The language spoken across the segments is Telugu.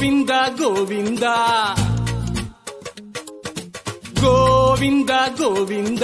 గోవింద గోవింద గోవింద గోవింద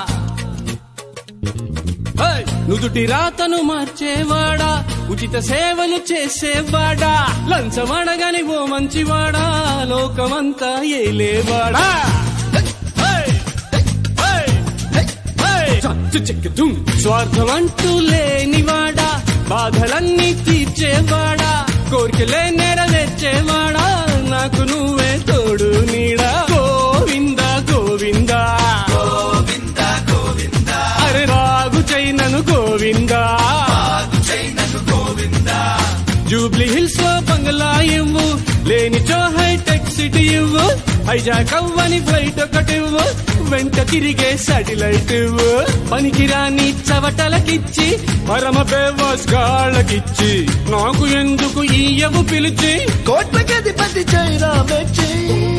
హై! నుదుటి రాతను మార్చేవాడా ఉచిత సేవలు చేసేవాడా లంచమడగని ఓ మంచివాడా లోకమంతా ఏలేవాడా హై! హై! హై! చచ్చు చెక్కుతుం స్వార్థం అంటూ లేనివాడా బాధలన్నీ తీర్చేవాడా కోరికలే నెరవేర్చేవాడా నాకు నువ్వే తోడు నీడా గోవింద గోవింద గోవింద గోవింద అరే రాగు చైనను గోవింద చైనను గోవింద జూబ్లీ హిల్స్ లో బంగ్లా ఇవ్వు లేనిచో హైటెక్ సిటీ ఇవ్వు హైజాక్ అవ్వని ఫ్లైట్ ఒకటి ఇవ్వు వెంట తిరిగే సాటిలైట్ ఇవ్వు పనికిరాని చవటలకిచ్చి పరమ బేవాస్ గాళ్ళకిచ్చి నాకు ఎందుకు ఈయవు పిలిచి కోట్లకి అధిపతి చైనా మెచ్చి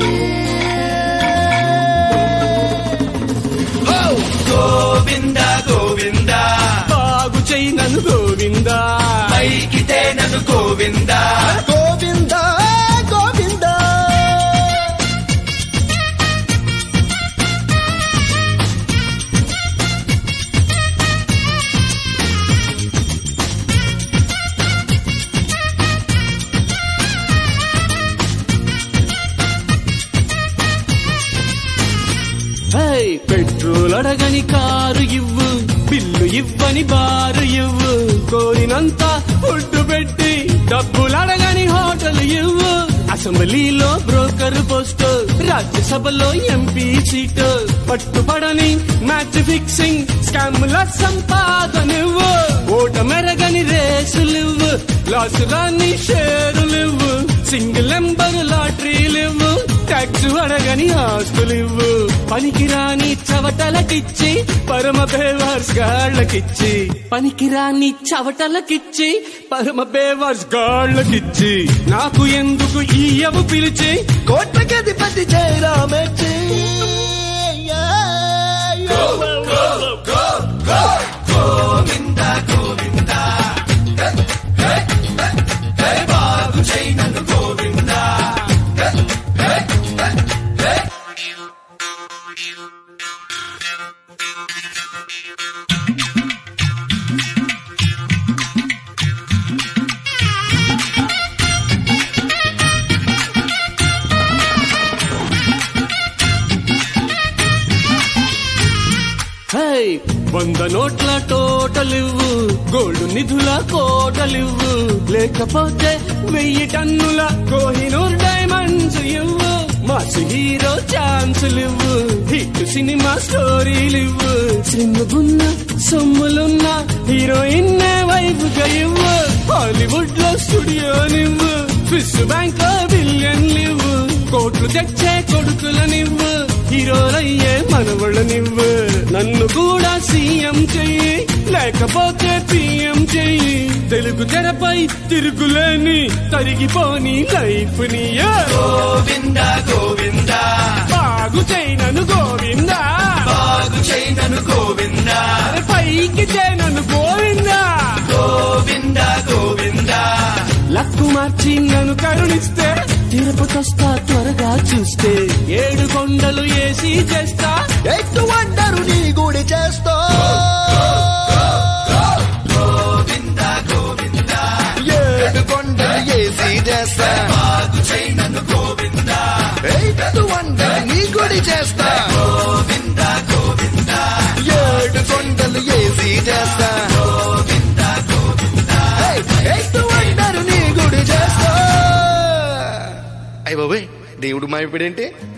హో! గోవింద గోవింద బాగు చైనను గోవింద పైకితే నన్ను గోవింద గోవింద గోవింద హై పెట్రోల్ అడగని కారు ఇవ్వు బిల్లు ఇవ్వని బారు ఇవ్వు కోరినంత ఫుడ్ పెట్టి డబ్బులు అడగని హోటల్ ఇవ్వు అసెంబ్లీలో బ్రోకర్ పోస్ట్ రాజ్యసభలో ఎంపీ సీటు పట్టుపడని మ్యాచ్ ఫిక్సింగ్ స్కామ్ల సంపాదనివ్వు ఓట మెరగని రేసులివ్వు లాసు రాని షేరులివ్వు సింగిల్ నెంబర్ లాటరీలివ్వు ట్యాక్స్ అడగని ఆస్తులివ్వు పనికిరాని చవటలకిచ్చి పరమ బేవర్స్ గాళ్ళకిచ్చి పనికిరాని చవటలకిచ్చి పరమ బేవర్స్ గాళ్ళకిచ్చి నాకు ఎందుకు ఈయవు పిలిచి కోట్లకి అధిపతి చైనా మెచ్చి గోవింద గోవింద బాగు చైనను గోవింద హై వంద నోట్ల టోటలివ్వు గోల్డ్ నిధుల కోటలివ్వు లేకపోతే వెయ్యి టన్నుల కోహినూర్ డైమండ్స్ ఇవ్వు మాస్ హీరో ఛాన్సులివ్వు హిట్ సినిమా స్టోరీలివ్వు సినిమాగున్న సొమ్ములున్న హీరోయిన్ వైఫ్ గా ఇవ్వు హాలీవుడ్ లో స్టూడియోనివ్వు స్విస్ బ్యాంక్ లో బిలియన్లివ్వు కోట్లు తెచ్చే కొడుకులనివ్వు హీరోలయ్యే మనవళ్ళనివ్వు నన్ను కూడా సీఎం చెయ్యి లేకపోతే పిఎం చెయ్యి తెలుగు తెరపై తిరుగులేని తరిగిపోని లైఫ్ ని గోవింద గోవింద బాగు చేయనను గోవింద బాగు చైనను గోవింద పైకి చేయనను గోవింద గోవింద గోవింద లక్కు మార్చి నన్ను కరుణిస్తే తిరుపతొస్తా త్వరగా చూస్తే ఏడు కొండలు ఏసీ చేస్తా ఎత్తు వండరు నీ గుడి చేస్తా గోవింద గోవింద ఏడు కొండలు ఏసి చేస్తా బాగు చైనను గోవింద ఎత్తు వండరు నీ గుడి చేస్తా గోవింద గోవింద ఏడు కొండలు ఏసి చేస్తా గోవింద గోవింద ఎత్తు వండరు నీ గుడి చేస్తా అయ్య బాబాయ్ దేవుడు మాయపడేంటి